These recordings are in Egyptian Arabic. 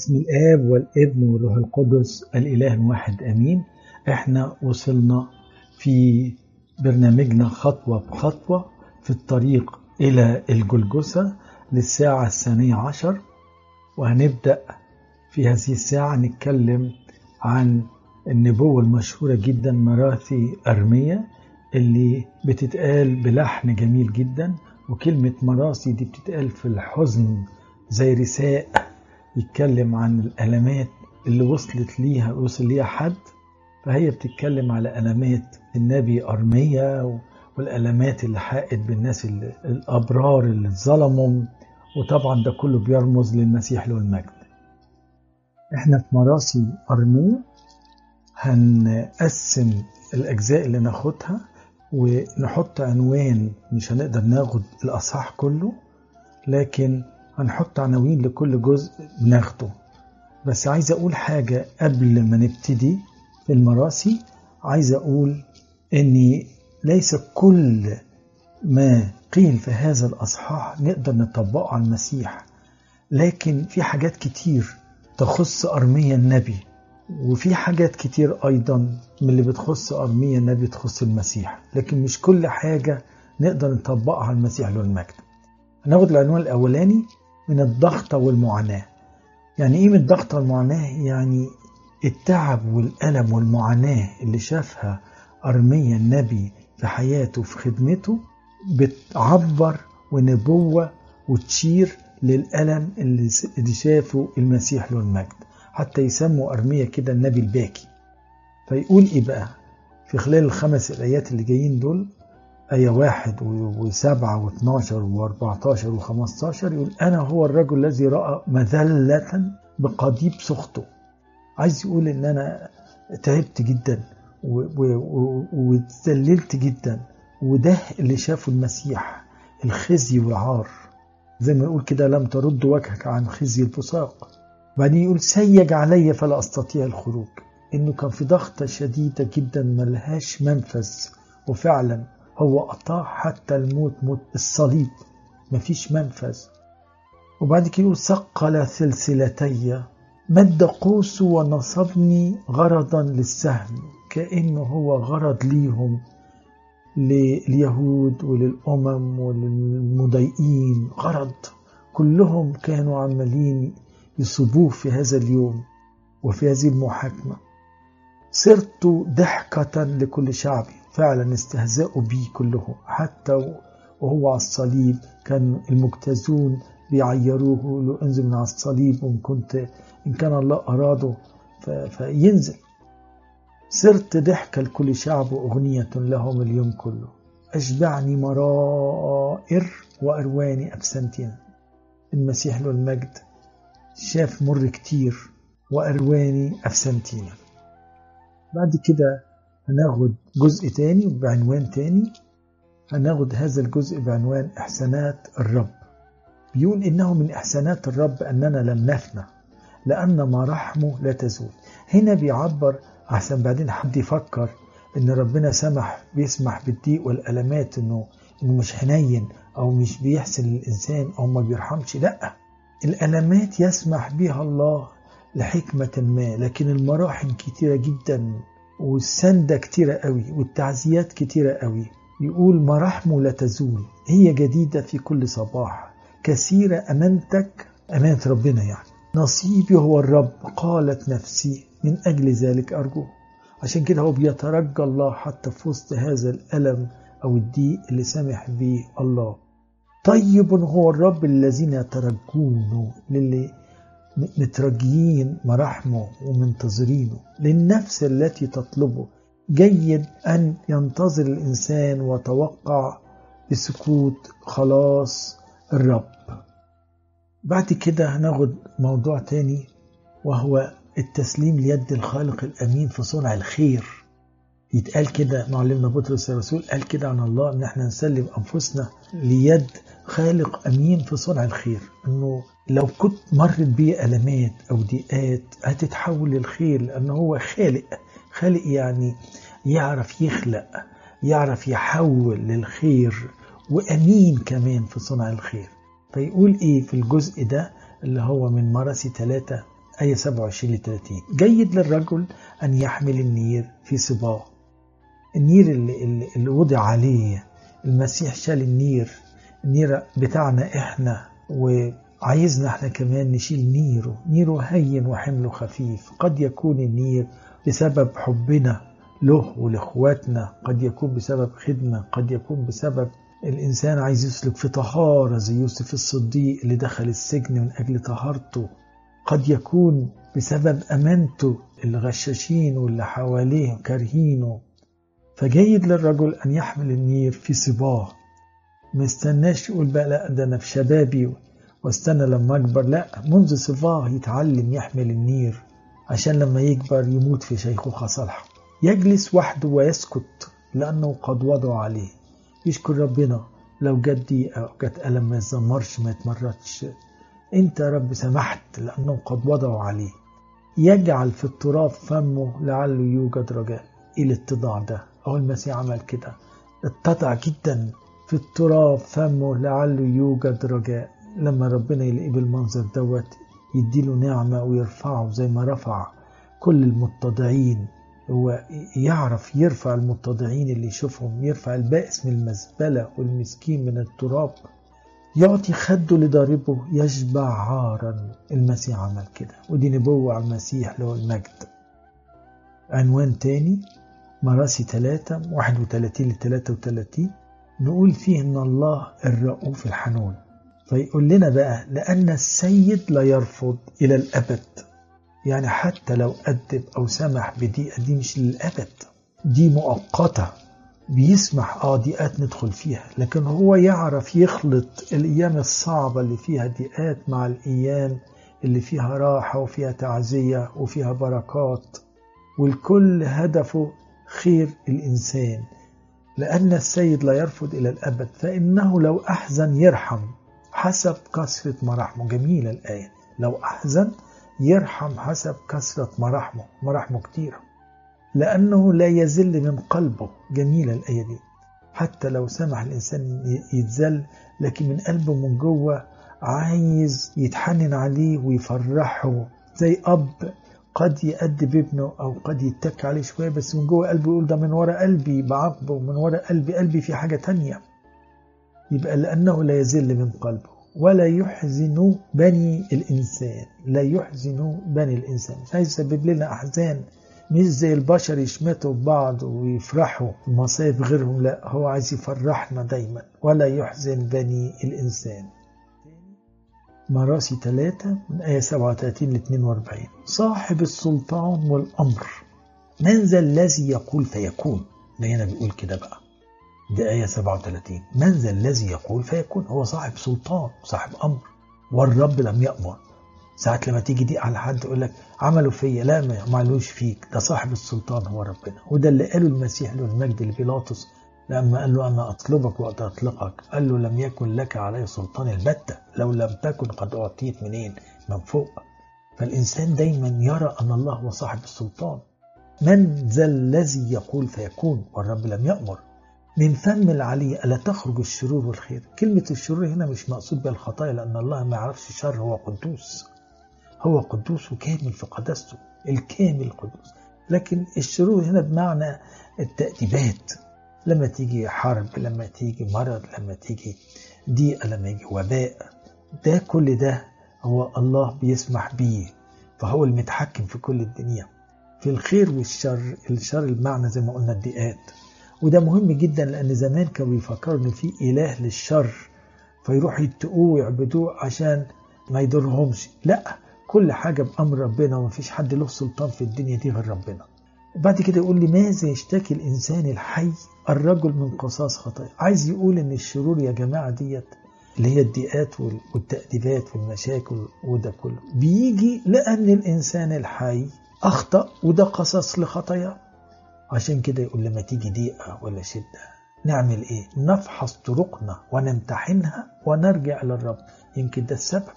بسم الآب والابن والروح القدس الإله الواحد آمين احنا وصلنا في برنامجنا خطوة بخطوة في الطريق إلى الجلجسة للساعة الثانية عشر وهنبدأ في هذه الساعة نتكلم عن النبوة المشهورة جدا مراثي أرمية اللي بتتقال بلحن جميل جدا وكلمة مراسي دي بتتقال في الحزن زي رثاء يتكلم عن الألمات اللي وصلت ليها وصل ليها حد فهي بتتكلم على ألمات النبي أرمية والألمات اللي حقت بالناس الأبرار اللي اتظلموا وطبعا ده كله بيرمز للمسيح له المجد احنا في مراسي أرمية هنقسم الأجزاء اللي ناخدها ونحط عنوان مش هنقدر ناخد الأصحاح كله لكن هنحط عناوين لكل جزء بناخده بس عايز أقول حاجة قبل ما نبتدي في المراسي عايز أقول أني ليس كل ما قيل في هذا الأصحاح نقدر نطبقه على المسيح لكن في حاجات كتير تخص أرميا النبي وفي حاجات كتير أيضا من اللي بتخص أرميا النبي تخص المسيح لكن مش كل حاجة نقدر نطبقها على المسيح له المجد هناخد العنوان الأولاني من الضغطة والمعاناة يعني إيه من الضغطة والمعاناة؟ يعني التعب والألم والمعاناة اللي شافها أرميا النبي في حياته في خدمته بتعبر ونبوة وتشير للألم اللي شافه المسيح له المجد حتى يسموا أرميا كده النبي الباكي فيقول إيه بقى في خلال الخمس الآيات اللي جايين دول آية واحد وسبعة واثناشر واربعتاشر وخمستاشر يقول أنا هو الرجل الذي رأى مذلة بقضيب سخطه عايز يقول إن أنا تعبت جدا واتذللت جدا وده اللي شافه المسيح الخزي والعار زي ما يقول كده لم ترد وجهك عن خزي الفساق بعدين يقول سيج علي فلا أستطيع الخروج إنه كان في ضغطة شديدة جدا ملهاش منفذ وفعلا هو أطاع حتى الموت موت الصليب مفيش منفذ وبعد كده يقول ثقل سلسلتي مد قوسه ونصبني غرضا للسهم كأنه هو غرض ليهم لليهود وللأمم وللمضايقين غرض كلهم كانوا عمالين يصبوه في هذا اليوم وفي هذه المحاكمة صرت ضحكة لكل شعبي فعلا استهزأوا بي كلهم حتى وهو على الصليب كان المجتازون بيعيروه له انزل من على الصليب وإن كنت إن كان الله أراده فينزل صرت ضحكة لكل شعب وأغنية لهم اليوم كله أشبعني مرائر وأرواني أبسنتين المسيح له المجد شاف مر كتير وأرواني أبسنتين بعد كده هناخد جزء تاني بعنوان تاني هناخد هذا الجزء بعنوان إحسانات الرب بيقول إنه من إحسانات الرب أننا لم نفنى لأن مراحمه لا تزول هنا بيعبر أحسن بعدين حد يفكر إن ربنا سمح بيسمح بالضيق والألمات إنه إنه مش حنين أو مش بيحسن للإنسان أو ما بيرحمش لأ الألمات يسمح بها الله لحكمة ما لكن المراحم كتيرة جدا والسندة كتيرة قوي والتعزيات كتيرة قوي يقول مراحمه لا تزول هي جديدة في كل صباح كثيرة أمانتك أمانة ربنا يعني نصيبي هو الرب قالت نفسي من أجل ذلك أرجوه عشان كده هو بيترجى الله حتى في وسط هذا الألم أو الضيق اللي سامح به الله طيب هو الرب الذين يترجونه للي مترجيين مراحمه ومنتظرينه للنفس التي تطلبه جيد أن ينتظر الإنسان وتوقع بسكوت خلاص الرب بعد كده هناخد موضوع تاني وهو التسليم ليد الخالق الأمين في صنع الخير يتقال كده معلمنا بطرس الرسول قال كده عن الله ان احنا نسلم انفسنا ليد خالق امين في صنع الخير انه لو كنت مرت بيه ألمات أو ضيقات هتتحول للخير لأنه هو خالق خالق يعني يعرف يخلق يعرف يحول للخير وأمين كمان في صنع الخير فيقول إيه في الجزء ده اللي هو من مرسي ثلاثة آية 27 ل 30 جيد للرجل أن يحمل النير في صباه النير اللي, اللي, اللي وضع عليه المسيح شال النير النير بتاعنا احنا وعايزنا احنا كمان نشيل نيره نيره هين وحمله خفيف قد يكون النير بسبب حبنا له ولاخواتنا قد يكون بسبب خدمة قد يكون بسبب الإنسان عايز يسلك في طهارة زي يوسف الصديق اللي دخل السجن من أجل طهارته قد يكون بسبب أمانته الغشاشين واللي حواليه كارهينه فجيد للرجل أن يحمل النير في صباه ما يستناش يقول بقى لا ده أنا في شبابي واستنى لما أكبر لا منذ صباه يتعلم يحمل النير عشان لما يكبر يموت في شيخوخة صالحة يجلس وحده ويسكت لأنه قد وضع عليه يشكر ربنا لو جت ضيقة أو جت ألم ما يتذمرش ما يتمردش أنت يا رب سمحت لأنه قد وضعوا عليه يجعل في التراب فمه لعله يوجد رجاء إيه الاتضاع ده أو المسيح عمل كده اتضع جدا في التراب فمه لعله يوجد رجاء لما ربنا يلاقيه بالمنظر دوت يديله نعمة ويرفعه زي ما رفع كل المتضعين هو يعرف يرفع المتضعين اللي يشوفهم يرفع البائس من المزبلة والمسكين من التراب يعطي خده لضاربه يشبع عارا المسيح عمل كده ودي نبوة على المسيح له المجد عنوان تاني مراسي 3 31 ل 33 نقول فيه ان الله الرؤوف الحنون فيقول لنا بقى لأن السيد لا يرفض إلى الأبد يعني حتى لو أدب أو سمح بضيقة دي مش للأبد دي مؤقتة بيسمح اه ضيقات ندخل فيها لكن هو يعرف يخلط الأيام الصعبة اللي فيها ضيقات مع الأيام اللي فيها راحة وفيها تعزية وفيها بركات والكل هدفه خير الإنسان لأن السيد لا يرفض إلى الأبد فإنه لو أحزن يرحم حسب كثرة مراحمه جميلة الآية لو أحزن يرحم حسب كثرة مراحمه مراحمه كتيرة لأنه لا يزل من قلبه جميلة الآية دي حتى لو سمح الإنسان يتزل لكن من قلبه من جوه عايز يتحنن عليه ويفرحه زي أب قد يأدب ابنه أو قد يتك عليه شوية بس من جوه قلبه يقول ده من ورا قلبي بعاقبه من ورا قلبي قلبي في حاجة تانية يبقى لأنه لا يزل من قلبه ولا يحزن بني الإنسان لا يحزن بني الإنسان مش عايز يسبب لنا أحزان مش زي البشر يشمتوا بعض ويفرحوا بمصايب غيرهم لا هو عايز يفرحنا دايما ولا يحزن بني الإنسان مراسي 3 من آية 37 ل 42 صاحب السلطان والأمر من ذا الذي يقول فيكون ده هنا بيقول كده بقى دي آية 37 من ذا الذي يقول فيكون هو صاحب سلطان صاحب أمر والرب لم يأمر ساعات لما تيجي دي على حد يقول لك عملوا فيا لا ما عملوش فيك ده صاحب السلطان هو ربنا وده اللي قاله المسيح له المجد لبيلاطس لما قال له أنا أطلبك وقت أطلقك قال له لم يكن لك علي سلطان البتة لو لم تكن قد أعطيت منين من فوق فالإنسان دايما يرى أن الله هو صاحب السلطان من ذا الذي يقول فيكون والرب لم يأمر من فم العلي ألا تخرج الشرور والخير كلمة الشرور هنا مش مقصود بها الخطايا لأن الله ما يعرفش الشر هو قدوس هو قدوس وكامل في قداسته الكامل قدوس لكن الشرور هنا بمعنى التأديبات لما تيجي حرب لما تيجي مرض لما تيجي ضيقة لما يجي وباء ده كل ده هو الله بيسمح بيه فهو المتحكم في كل الدنيا في الخير والشر الشر المعنى زي ما قلنا الضيقات وده مهم جدا لأن زمان كانوا بيفكروا إن في إله للشر فيروحوا يتقوه ويعبدوه عشان ما يضرهمش لا كل حاجة بأمر ربنا ومفيش حد له سلطان في الدنيا دي غير ربنا وبعد كده يقول لي ماذا يشتكي الإنسان الحي الرجل من قصاص خطايا عايز يقول إن الشرور يا جماعة ديت اللي هي الضيقات والتأديبات والمشاكل وده كله بيجي لأن الإنسان الحي أخطأ وده قصاص لخطاياه عشان كده يقول لما تيجي ضيقة ولا شدة نعمل إيه؟ نفحص طرقنا ونمتحنها ونرجع للرب يمكن ده السبب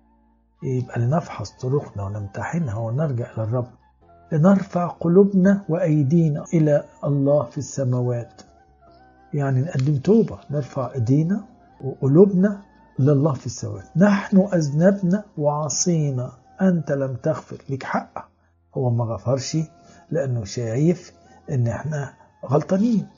يبقى لنفحص طرقنا ونمتحنها ونرجع للرب لنرفع قلوبنا وأيدينا إلى الله في السماوات يعني نقدم توبة نرفع أيدينا وقلوبنا لله في السماوات نحن أذنبنا وعصينا أنت لم تغفر لك حق هو ما غفرش لأنه شايف إن إحنا غلطانين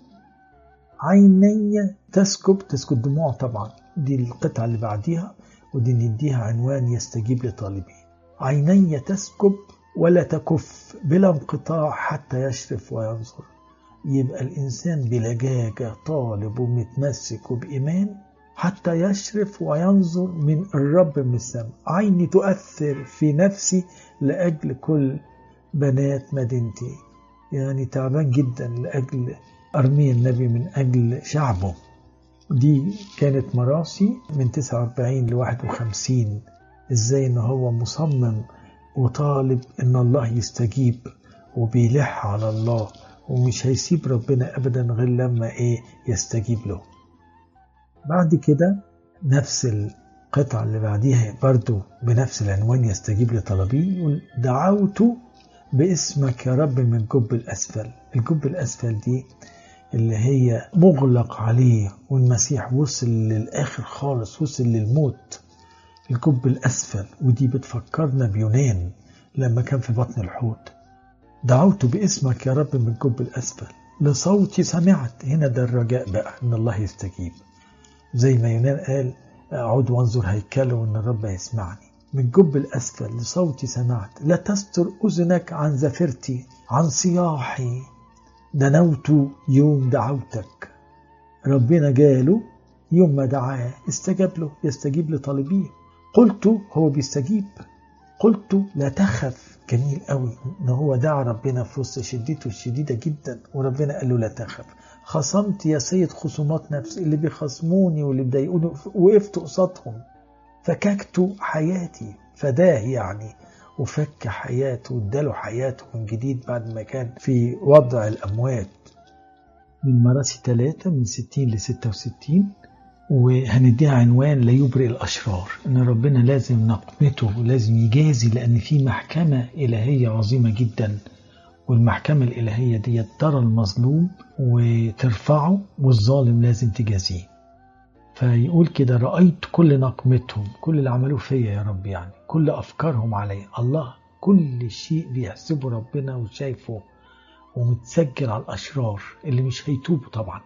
عيني تسكب تسكب دموع طبعا دي القطعة اللي بعديها ودي نديها عنوان يستجيب لطالبين عيني تسكب ولا تكف بلا انقطاع حتى يشرف وينظر يبقى الإنسان بلجاجة طالب ومتمسك وبإيمان حتى يشرف وينظر من الرب من السماء عيني تؤثر في نفسي لأجل كل بنات مدينتي يعني تعبان جدا لأجل أرمي النبي من أجل شعبه دي كانت مراسي من 49 ل 51 ازاي ان هو مصمم وطالب ان الله يستجيب وبيلح على الله ومش هيسيب ربنا ابدا غير لما ايه يستجيب له بعد كده نفس القطعة اللي بعديها برضو بنفس العنوان يستجيب لطلبي يقول دعوت باسمك يا رب من الجب الأسفل الجب الأسفل دي اللي هي مغلق عليه والمسيح وصل للآخر خالص وصل للموت الجب الأسفل ودي بتفكرنا بيونان لما كان في بطن الحوت دعوت باسمك يا رب من الجب الأسفل لصوتي سمعت هنا ده الرجاء بقى إن الله يستجيب زي ما يونان قال أعود وانظر هيكله وإن الرب يسمعني من الجب الأسفل لصوتي سمعت لا تستر أذنك عن زفرتي عن صياحي دنوت يوم دعوتك ربنا جاله يوم ما دعاه استجاب له يستجيب لطالبيه قلت هو بيستجيب قلت لا تخف جميل قوي ان هو دعا ربنا في وسط شدته الشديده جدا وربنا قال له لا تخف خصمت يا سيد خصومات نفسي اللي بيخصموني واللي بيضايقوني وقفت قصادهم فككت حياتي فداه يعني وفك حياته واداله حياته من جديد بعد ما كان في وضع الأموات من مراسي ثلاثة من 60 ل 66 وهنديها عنوان لا يبرئ الأشرار إن ربنا لازم نقمته ولازم يجازي لأن في محكمة إلهية عظيمة جدا والمحكمة الإلهية دي ترى المظلوم وترفعه والظالم لازم تجازيه فيقول كده رأيت كل نقمتهم كل اللي عملوه فيا يا رب يعني كل أفكارهم علي الله كل شيء بيحسبه ربنا وشايفه ومتسجل على الأشرار اللي مش هيتوبوا طبعا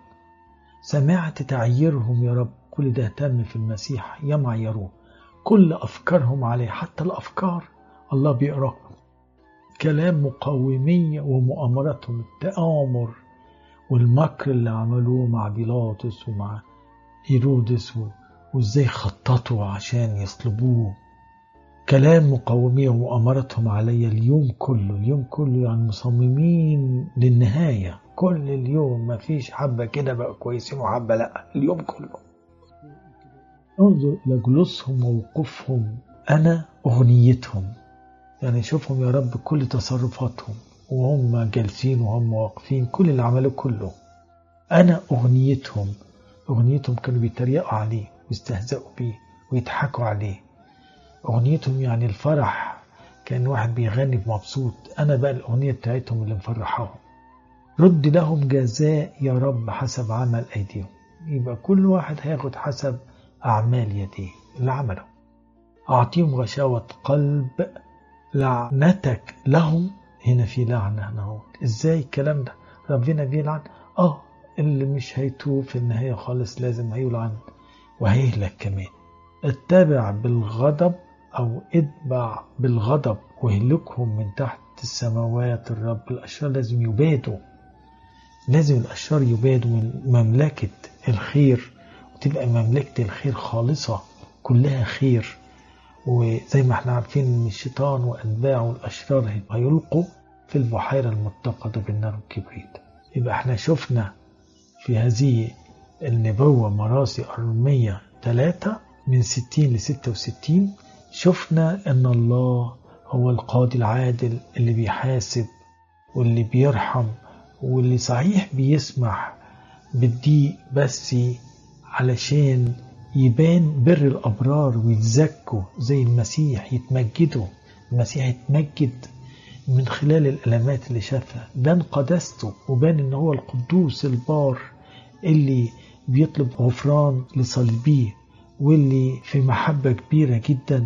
سمعت تعييرهم يا رب كل ده تم في المسيح يمعيروه كل أفكارهم عليه حتى الأفكار الله بيقرأ كلام مقاومية ومؤامراتهم التآمر والمكر اللي عملوه مع بيلاطس ومع هيرودس وازاي خططوا عشان يصلبوه كلام مقاومية ومؤامرتهم علي اليوم كله اليوم كله يعني مصممين للنهاية كل اليوم ما فيش حبة كده بقى كويسين وحبة لا اليوم كله انظر إلى جلوسهم ووقوفهم أنا أغنيتهم يعني شوفهم يا رب كل تصرفاتهم وهم جالسين وهم واقفين كل اللي عملوه كله أنا أغنيتهم أغنيتهم كانوا بيتريقوا عليه ويستهزئوا بيه ويضحكوا عليه أغنيتهم يعني الفرح كان واحد بيغني مبسوط أنا بقى الأغنية بتاعتهم اللي مفرحاهم رد لهم جزاء يا رب حسب عمل أيديهم يبقى كل واحد هياخد حسب أعمال يديه اللي عمله أعطيهم غشاوة قلب لعنتك لهم هنا في لعنة هنا إزاي الكلام ده ربنا بيلعن آه اللي مش هيتوب في النهاية خالص لازم هيلعن وهيهلك كمان اتبع بالغضب أو اتبع بالغضب وهلكهم من تحت السماوات الرب الأشرار لازم يبادوا لازم الأشرار يبادوا من مملكة الخير وتبقى مملكة الخير خالصة كلها خير وزي ما احنا عارفين ان الشيطان واتباعه الاشرار هيلقوا في البحيرة المتقدة بالنار والكبريت يبقى احنا شفنا في هذه النبوة مراسي أرمية ثلاثة من ستين لستة وستين شفنا أن الله هو القاضي العادل اللي بيحاسب واللي بيرحم واللي صحيح بيسمح بالضيق بس علشان يبان بر الأبرار ويتزكوا زي المسيح يتمجدوا المسيح يتمجد من خلال الألمات اللي شافها بان قداسته وبان إن هو القدوس البار اللي بيطلب غفران لصليبيه واللي في محبة كبيرة جدا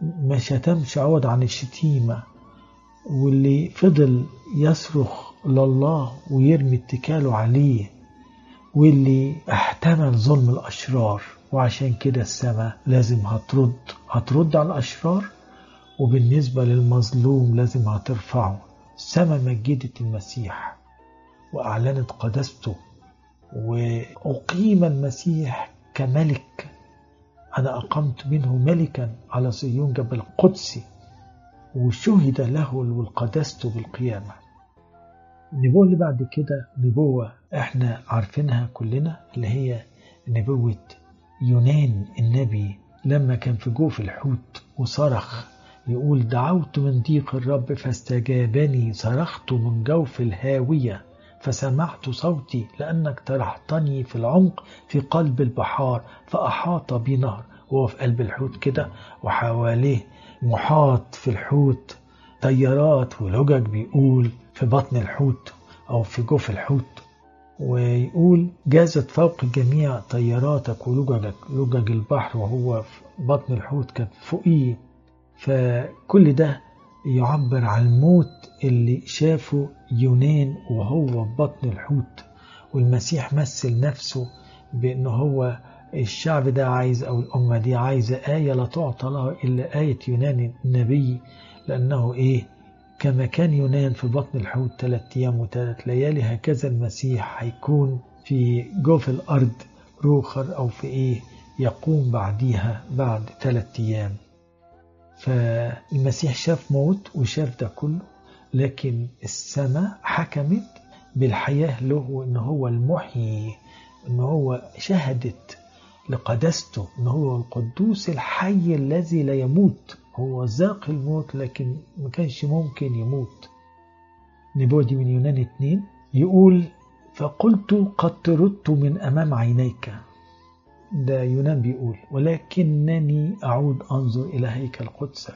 ما شتمش عوض عن الشتيمة واللي فضل يصرخ لله ويرمي اتكاله عليه واللي احتمل ظلم الأشرار وعشان كده السماء لازم هترد هترد على الأشرار وبالنسبة للمظلوم لازم هترفعه السماء مجدت المسيح وأعلنت قداسته وأقيم المسيح كملك أنا أقمت منه ملكا على صهيون جبل قدسي وشهد له والقداسته بالقيامة النبوة اللي بعد كده نبوة احنا عارفينها كلنا اللي هي نبوة يونان النبي لما كان في جوف الحوت وصرخ يقول دعوت من ضيق الرب فاستجابني صرخت من جوف الهاوية فسمعت صوتي لأنك طرحتني في العمق في قلب البحار فأحاط بي نهر وهو في قلب الحوت كده وحواليه محاط في الحوت طيارات ولجج بيقول في بطن الحوت أو في جوف الحوت ويقول جازت فوق جميع طياراتك ولججك لجج البحر وهو في بطن الحوت كانت فوقيه فكل ده يعبر عن الموت اللي شافه يونان وهو في بطن الحوت والمسيح مثل نفسه بأنه هو الشعب ده عايز أو الأمة دي عايزة آية لا تعطى لها إلا آية يونان النبي لأنه إيه كما كان يونان في بطن الحوت ثلاثة أيام وثلاث ليالي هكذا المسيح هيكون في جوف الأرض روخر أو في إيه يقوم بعديها بعد ثلاثة أيام فالمسيح شاف موت وشاف ده كله لكن السماء حكمت بالحياة له وإن هو المحيي إن هو شهدت لقداسته إن هو القدوس الحي الذي لا يموت هو ذاق الموت لكن ما كانش ممكن يموت نبوة دي من يونان اتنين يقول فقلت قد طردت من أمام عينيك ده يونان بيقول ولكنني أعود أنظر إلى هيكل قدسك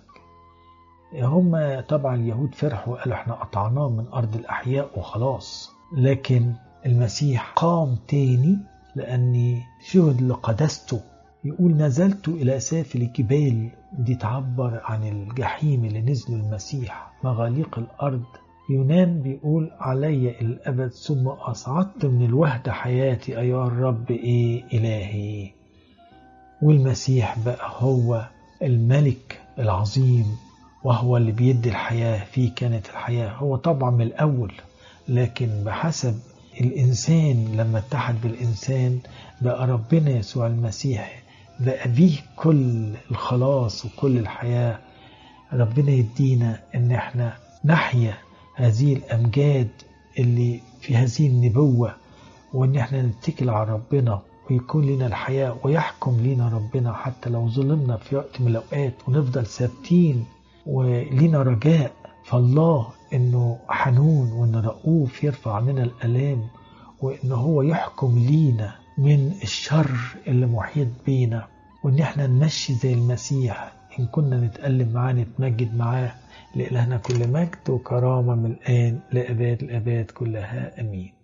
هم طبعا اليهود فرحوا قالوا احنا قطعناه من أرض الأحياء وخلاص لكن المسيح قام تاني لأني شهد لقداسته يقول نزلت إلى سافل الجبال دي تعبر عن الجحيم اللي نزل المسيح مغاليق الأرض يونان بيقول علي الأبد ثم أصعدت من الوهد حياتي أيها الرب إيه إلهي والمسيح بقى هو الملك العظيم وهو اللي بيدي الحياة فيه كانت الحياة هو طبعا من الأول لكن بحسب الإنسان لما اتحد بالإنسان بقى ربنا يسوع المسيح بقى بيه كل الخلاص وكل الحياة ربنا يدينا إن احنا نحيا هذه الأمجاد اللي في هذه النبوة وإن احنا نتكل على ربنا ويكون لنا الحياة ويحكم لنا ربنا حتى لو ظلمنا في وقت من الأوقات ونفضل ثابتين ولينا رجاء فالله إنه حنون وإنه رؤوف يرفع عننا الآلام وإن هو يحكم لينا من الشر اللي محيط بينا وإن احنا نمشي زي المسيح إن كنا نتألم معاه نتمجد معاه لإلهنا كل مجد وكرامة من الآن لأباد الأباد كلها أمين